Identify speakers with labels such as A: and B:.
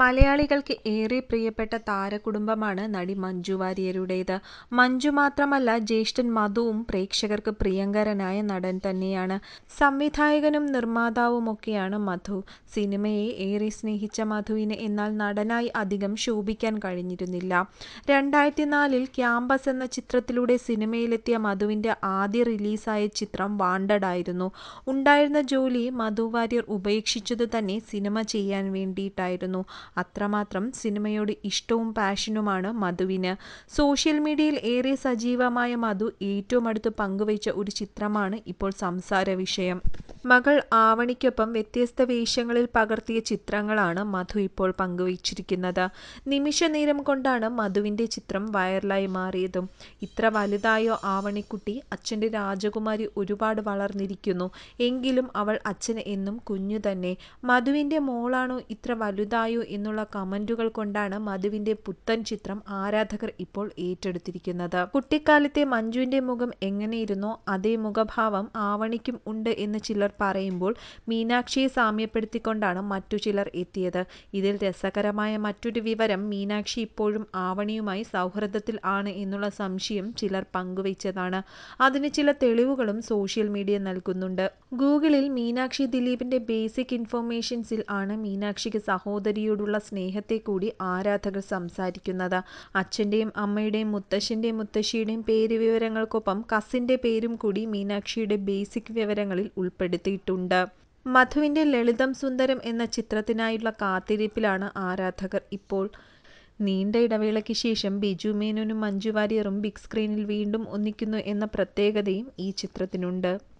A: മലയാളികൾക്ക് ഏറെ പ്രിയപ്പെട്ട താരകുടുംബമാണ് നടി മഞ്ജു വാര്യരുടേത്. മഞ്ജു മാത്രമല്ല ജ്യേഷ്ഠൻ മധുവും പ്രേക്ഷകർക്ക് പ്രിയങ്കരനായ നടൻ തന്നെയാണ്. സംവിധായകനും നിർമ്മാതാവുമൊക്കെയാണ് മധു. സിനിമയെ ഏറെ സ്നേഹിച്ച മധുവിന് എന്നാൽ നടനായി അധികം ശോഭിക്കാൻ കഴിഞ്ഞിരുന്നില്ല. രണ്ടായിരത്തിനാലിൽ ക്യാമ്പസ് എന്ന ചിത്രത്തിലൂടെ സിനിമയിലെത്തിയ മധുവിന്റെ ആദ്യ റിലീസായ ചിത്രം വാണ്ടഡ് ആയിരുന്നു. ഉണ്ടായിരുന്ന ജോലി മധു വാര്യർ ഉപേക്ഷിച്ചതു തന്നെ സിനിമ ചെയ്യാൻ വേണ്ടിയിട്ടായിരുന്നു. അത്രമാത്രം സിനിമയോട് ഇഷ്ടവും പാഷനുമാണ് മധുവിന്. സോഷ്യൽ മീഡിയയിൽ ഏറെ സജീവമായ മധു ഏറ്റവും അടുത്ത് പങ്കുവെച്ച ഒരു ചിത്രമാണ് ഇപ്പോൾ സംസാരവിഷയം. മകൾ ആവണിക്കൊപ്പം വ്യത്യസ്ത വേഷങ്ങളിൽ പകർത്തിയ ചിത്രങ്ങളാണ് മധു ഇപ്പോൾ പങ്കുവെച്ചിരിക്കുന്നത്. നിമിഷനേരം കൊണ്ടാണ് മധുവിന്റെ ചിത്രം വൈറലായി മാറിയതും. ഇത്ര വലുതായോ ആവണിക്കുട്ടി അച്ഛന്റെ രാജകുമാരി ഒരുപാട് വളർന്നിരിക്കുന്നു. എങ്കിലും അവൾ അച്ഛന് എന്നും കുഞ്ഞു തന്നെ. മധുവിന്റെ മോളാണോ ഇത്ര വലുതായോ എന്നുള്ള കമന്റുകൾ കൊണ്ടാണ് മധുവിന്റെ പുത്തൻ ചിത്രം ആരാധകർ ഇപ്പോൾ ഏറ്റെടുത്തിരിക്കുന്നത്. കുട്ടിക്കാലത്തെ മഞ്ജുവിന്റെ മുഖം എങ്ങനെയിരുന്നോ അതേ മുഖഭാവം ആവണിക്കും ഉണ്ട് എന്ന് ചിലർ പറയുമ്പോൾ മീനാക്ഷിയെ സാമ്യപ്പെടുത്തിക്കൊണ്ടാണ് മറ്റു ചിലർ എത്തിയത്. ഇതിൽ രസകരമായ മറ്റൊരു വിവരം മീനാക്ഷി ഇപ്പോഴും ആവണിയുമായി സൗഹൃദത്തിൽ ആണ് എന്നുള്ള സംശയം ചിലർ പങ്കുവെച്ചതാണ്. അതിന് ചില തെളിവുകളും സോഷ്യൽ മീഡിയ നൽകുന്നുണ്ട്. ഗൂഗിളിൽ മീനാക്ഷി ദിലീപിന്റെ ബേസിക് ഇൻഫർമേഷൻസിൽ ആണ് മീനാക്ഷിക്ക് സഹോദരിയോടുള്ള സ്നേഹത്തെ കൂടി ആരാധകർ സംസാരിക്കുന്നത്. അച്ഛന്റെയും അമ്മയുടെയും മുത്തശ്ശന്റെയും മുത്തശ്ശിയുടെയും പേര് വിവരങ്ങൾക്കൊപ്പം കസിന്റെ പേരും കൂടി മീനാക്ഷിയുടെ ബേസിക് വിവരങ്ങളിൽ ഉൾപ്പെടുത്തിയിട്ടുണ്ട്. മധുവിന്റെ ലളിതം സുന്ദരം എന്ന ചിത്രത്തിനായുള്ള കാത്തിരിപ്പിലാണ് ആരാധകർ ഇപ്പോൾ. നീണ്ട ഇടവേളയ്ക്ക് ശേഷം ബിജു മേനോനും മഞ്ജു വാര്യറും ബിഗ് സ്ക്രീനിൽ വീണ്ടും ഒന്നിക്കുന്നു എന്ന പ്രത്യേകതയും ഈ ചിത്രത്തിനുണ്ട്.